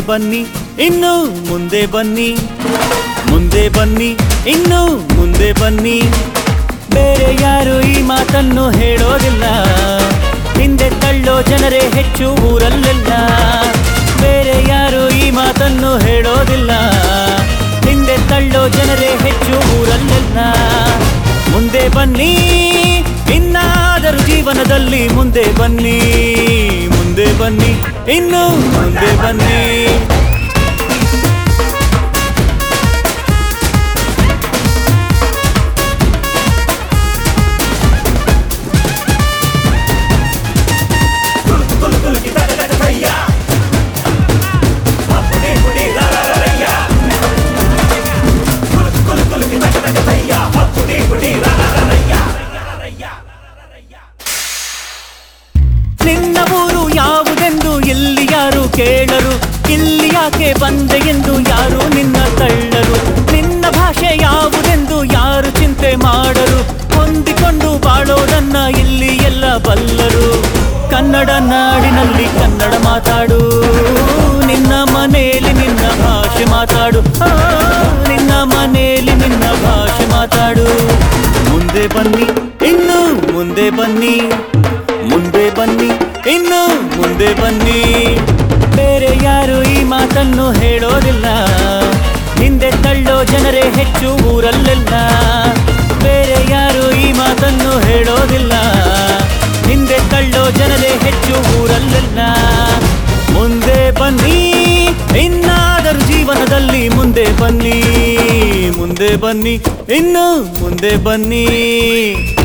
ಬನ್ನಿ ಇನ್ನು ಮುಂದೆ ಬನ್ನಿ ಮುಂದೆ ಬನ್ನಿ ಇನ್ನು ಮುಂದೆ ಬನ್ನಿ ಬೇರೆ ಯಾರು ಈ ಮಾತನ್ನು ಹೇಳೋದಿಲ್ಲ ಹಿಂದೆ ತಳ್ಳೋ ಜನರೇ ಹೆಚ್ಚು ಊರಲ್ಲೆಲ್ಲ ಬೇರೆ ಯಾರು ಈ ಮಾತನ್ನು ಹೇಳೋದಿಲ್ಲ ಹಿಂದೆ ತಳ್ಳೋ ಜನರೇ ಹೆಚ್ಚು ಊರಲ್ಲೆಲ್ಲ ಮುಂದೆ ಬನ್ನಿ ಇನ್ನಾದರೂ ಜೀವನದಲ್ಲಿ ಮುಂದೆ ಬನ್ನಿ ಮುಂದೆ ಬನ್ನಿ ಇನ್ನು ಮುಂದೆ ಬನ್ನಿ ನಿನ್ನ ಊರು ಯಾವುದೆಂದು ಇಲ್ಲಿ ಯಾರು ಕೇಳರು ಇಲ್ಲಿ ಯಾಕೆ ಬಂದೆ ಎಂದು ಯಾರು ನಿನ್ನ ತಳ್ಳರು ನಿನ್ನ ಭಾಷೆ ಯಾವುದೆಂದು ಯಾರು ಚಿಂತೆ ಮಾಡರು ಹೊಂದಿಕೊಂಡು ಬಾಳೋದನ್ನ ಇಲ್ಲಿ ಎಲ್ಲ ಬಲ್ಲರು ಕನ್ನಡ ನಾಡಿನಲ್ಲಿ ಕನ್ನಡ ಮಾತಾಡು ನಿನ್ನ ಮನೆಯಲ್ಲಿ ನಿನ್ನ ಭಾಷೆ ಮಾತಾಡು ಆ, ನಿನ್ನ ಮನೆಯಲ್ಲಿ ನಿನ್ನ ಭಾಷೆ ಮಾತಾಡು ಮುಂದೆ ಬನ್ನಿ ಇನ್ನು ಮುಂದೆ ಬನ್ನಿ ಮುಂದೆ ಬನ್ನಿ ಇನ್ನು ಮುಂದೆ ಬನ್ನಿ ಬೇರೆ ಯಾರು ಈ ಮಾತನ್ನು ಹೇಳೋದಿಲ್ಲ ಹಿಂದೆ ತಳ್ಳೋ ಜನರೇ ಹೆಚ್ಚು ಊರಲ್ಲೆಲ್ಲ ಬೇರೆ ಯಾರು ಈ ಮಾತನ್ನು ಹೇಳೋದಿಲ್ಲ ಹಿಂದೆ ತಳ್ಳೋ ಜನರೇ ಹೆಚ್ಚು ಊರಲ್ಲೆಲ್ಲ ಮುಂದೆ ಬನ್ನಿ ಇನ್ನಾದರೂ ಜೀವನದಲ್ಲಿ ಮುಂದೆ ಬನ್ನಿ ಮುಂದೆ ಬನ್ನಿ ಇನ್ನು ಮುಂದೆ ಬನ್ನಿ